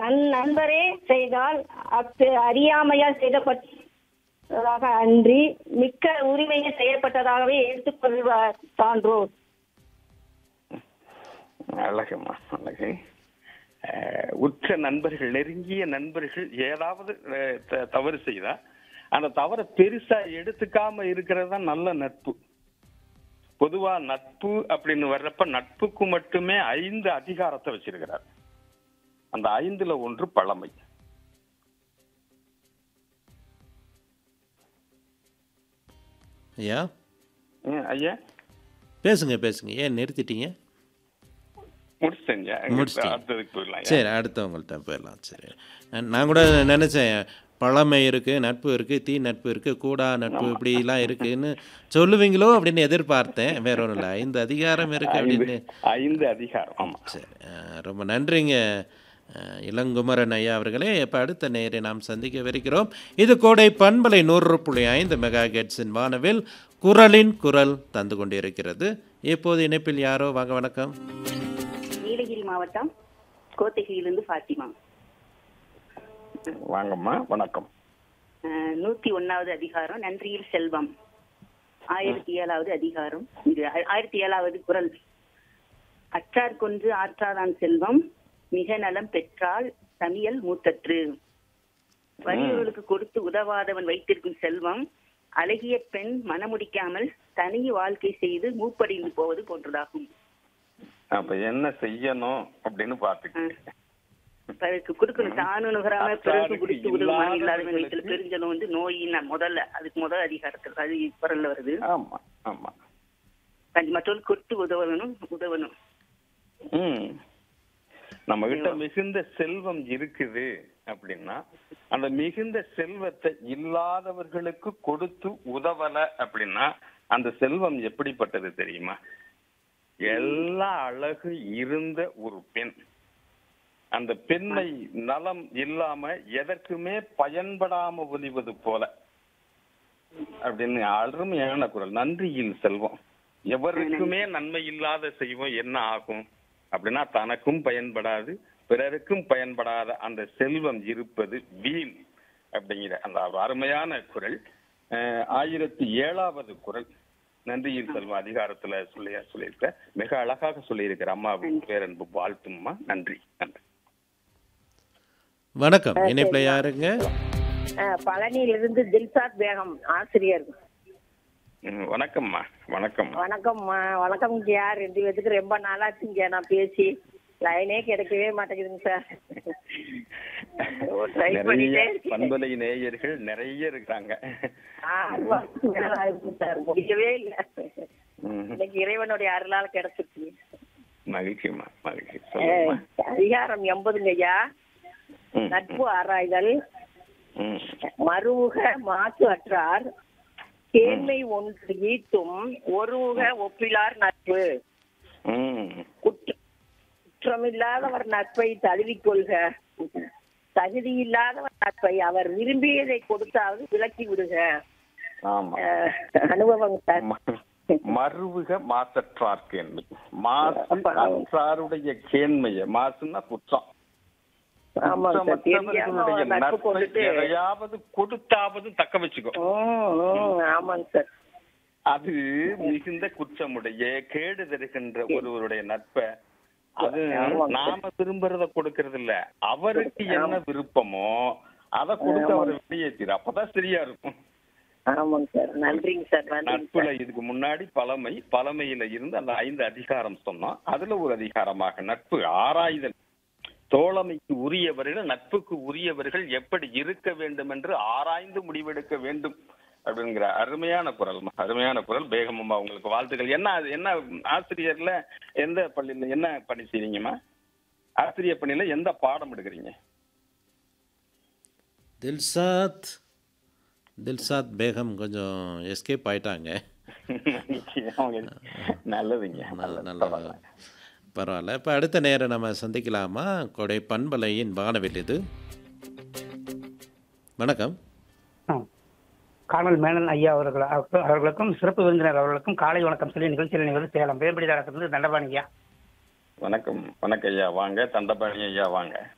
தன் நண்பரே செய்தால் அஃது அறியாமையால் செய்யப்பட்டதாக அன்றி மிக்க உரிமையை செய்யப்பட்டதாகவே எடுத்துக்கொள்வார் சான்றோர் அழகுமா அழகு அஹ், உற்ற நண்பர்கள் நெருங்கிய நண்பர்கள் ஏதாவது அஹ், த- தவறு செய்தா அந்த தவறை பெருசா எடுத்துக்காம இருக்கிறது தான் நல்ல நட்பு பொதுவா நட்பு அப்படின்னு வர்றப்ப நட்புக்கு மட்டுமே ஐந்து அதிகாரத்தை வச்சிருக்கிறார் அந்த ஐந்துல ஒன்று பழமை ஐயா ஏன் ஐயா பேசுங்க பேசுங்க ஏன் நிறுத்திட்டீங்க முடிச்சிட்டேங்க முடிச்சிட்டீங்க. அடுத்ததுக்கு போயிடலாம் ஐயா. சரி அடுத்தவங்கள்ட்ட போயிடலாம் சரி நான் நான் கூட நினச்சேன் பழமை இருக்குது நட்பு இருக்குது தீ நட்பு இருக்குது கூடா நட்பு இப்படிலாம் இருக்குன்னு சொல்லுவீங்களோ அப்படின்னு எதிர்பார்த்தேன் வேற ஒன்றும் இல்லை ஐந்து அதிகாரம் இருக்குது ஐந்து அப்படின்னு ஐந்து அதிகாரம் ஆமா சரி அஹ், ரொம்ப நன்றிங்க அஹ், இளங்குமரன் ஐயா அவர்களே இப்போ அடுத்த நேரை நாம் சந்திக்கவிருக்கிறோம் இது கோடை பண்பலை நூறு புள்ளி ஐந்து மெகா கெட்ஸின் வானவில் குரலின் குரல் தந்து கொண்டிருக்கிறது இப்போது இணைப்பில் யாரோ வாங்க வணக்கம் நீலகிரி மாவட்டம் கோத்தகிரியிலிருந்து ஃபாத்திமா வாங்கம்மா வணக்கம் அஹ், நூத்தி ஒன்னாவது அதிகாரம் நன்றியில் செல்வம் ஆயிரத்தி ஏழாவது அதிகாரம் இது ஆ- ஆயிரத்தி ஏழாவது குரல் அற்றார் கொன்று ஆற்றாதான் செல்வம் மிக நலம் பெற்றால் தமியல் மூத்தற்று வறியவர்களுக்கு கொடுத்து உதவாதவன் வைத்திருக்கும் செல்வம் அழகிய பெண் மனமுடிக்காமல் தனி வாழ்க்கை செய்து மூப்படைந்து போவது போன்றதாகும் அப்ப என்ன செய்யணும் அப்படின்னு பாத்துக்கிட்டேன் பிறருக்கு கொடுக்கணும் தானு நுகராம பிறருக்கு கொடுத்து உதவும் மனம் இல்லாதவன் வீட்டுல இல்லாதவர்களுக்கு பெருஞ்சலம் வந்து நோயின்னா முதல்ல அதுக்கு முதல் அதிகாரத்தில் அது குரல்ல வருது ஆமா ஆமா கண்டி- மற்றவர்களுக்கு கொடுத்து உதவணும் உதவணும் ம் நம்ம கிட்ட மிகுந்த செல்வம் இருக்குது அப்படின்னா அந்த மிகுந்த செல்வத்தை இல்லாதவர்களுக்கு கொடுத்து உதவல அப்படின்னா அந்த செல்வம் எப்படிப்பட்டது தெரியுமா எல்லா அழகு இருந்த ஒரு பெண் அந்த பெண்ணை நலம் இல்லாம எதற்குமே பயன்படாம ஒலிவது போல அப்படின்னு அருமையான குரல் நன்றியில் செல்வம் எவருக்குமே நன்மை இல்லாத செய்வோம் என்ன ஆகும் அப்படின்னா தனக்கும் பயன்படாது பிறருக்கும் பயன்படாத அந்த செல்வம் இருப்பது வீண் அப்படிங்கிற அந்த அருமையான குரல் அஹ், ஆயிரத்தி ஏழாவது குரல் நன்றியில் செல்வம் அதிகாரத்துல சொல்லி சொல்லியிருக்க மிக அழகாக சொல்லியிருக்கிற அம்மாவின் பேரன்பு வாழ்த்தும்மா நன்றி நன்றி வணக்கம் இணைப்பில் யாருங்க பழனியிலிருந்து தில்சாத் பேகம் ஆசிரியர் ம், வணக்கம்மா வணக்கம் வணக்கம்மா வணக்கம் யார் ரெண்டு பேத்துக்கு ரொம்ப நாளாச்சுங்க நான் பேசி லைனே கிடைக்கவே மாட்டேங்குதுங்க சார் ட்ரை பண்ணிட்டே நிறைய இருக்கேன் பண்பலை நேயர்கள் நிறைய இருக்காங்க ஆ, அருவா மேல ஆயிருக்கு சார் முடிக்கவே இல்ல ம், இன்னைக்கு இறைவனுடைய அருளால் கிடைச்சிருக்கு மகிழ்ச்சிம்மா மகிழ்ச்சி ஏ, சொல்லுங்கம்மா அதிகாரம் எண்பதுங்க ஐயா ம், நட்பு ஆராய்தல் ம், மறுவுக மாசு அற்றார் கேண்மை ஒன்று ஈட்டும் ஒருவுக ஒப்பிலார் நட்பு ம். குற்ற- குற்றமில்லாதவர் நட்பை தழுவிக்கொள்க தகுதியில்லாதவர் நட்பை அவர் விரும்பியதை கொடுத்தாவது விலக்கி விடுக ஆமா அஹ், அனுபவம் சார் ம- மறுவுக மாசற்றார் கேண்மை மாசு அப்ப- அற்றாருடைய கேண்மைய மாசுன்னா குற்றம் ஆமாங்க சார் தெரியாம குற்றமற்றவர்களுடைய ஒரு நட்பு நட்பை கொண்டுட்டு எதையாவது கொடுத்தாவது தக்க வச்சுக்கோ ம், ம், ஆமாங்க சார் அது மிகுந்த குற்றமுடைய கேடு தருகின்ற ஒருவருடைய நட்பை அது ஆமாங்க. நாம விரும்புறத கொடுக்கறது இல்ல அவருக்கு என்ன விருப்பமோ அதை கொடுத்து அவரை வெளியேற்றிடு அப்பதான் சரியா இருக்கும் ஆமாங்க சார் நன்றிங்க சார் நன்றிங்க நட்புல சார் இதுக்கு முன்னாடி பழமை பழமையில இருந்து அந்த ஐந்து அதிகாரம் சொன்னோம் அதுல ஒரு அதிகாரமாக நட்பு ஆராய்தல் தோழமைக்கு உரியவர்கள் நட்புக்கு உரியவர்கள் எப்படி இருக்க வேண்டும் என்று ஆராய்ந்து முடிவெடுக்க வேண்டும் அப்படிங்கிற அருமையான குரல் அருமையான குரல் பேகமம்மா உங்களுக்கு வாழ்த்துக்கள் என்ன அது என்ன ஆசிரியர்ல எந்த பள்ளியில என்ன பணி செய்றீங்கம்மா ஆசிரியர் பணியில எந்த பாடம் எடுக்கிறீங்க தில்சாத் தில்சாத் பேகம் கொஞ்சம் எஸ்கேப் ஆயிட்டாங்க நல்லதுங்க நல்ல நல்லது நல்ல பரவாயில்ல இப்போ அடுத்த நேரம் நம்ம சந்திக்கலாமா கொடை பண்பலையின் வானவில் இது வணக்கம் ஆ. கார்னல் மேனன் ஐயா அவர்கள் அவர்களுக்கும் சிறப்பு விருந்தினர் அவர்களுக்கும் காலை வணக்கம் சொல்லி நிகழ்ச்சியில் நிகழ்ச்சி சேலம் பேர்படிதாரத்திலிருந்து தண்டபாணி ஐயா வணக்கம் வணக்கம் ஐயா வாங்க தண்டபாணி ஐயா வாங்க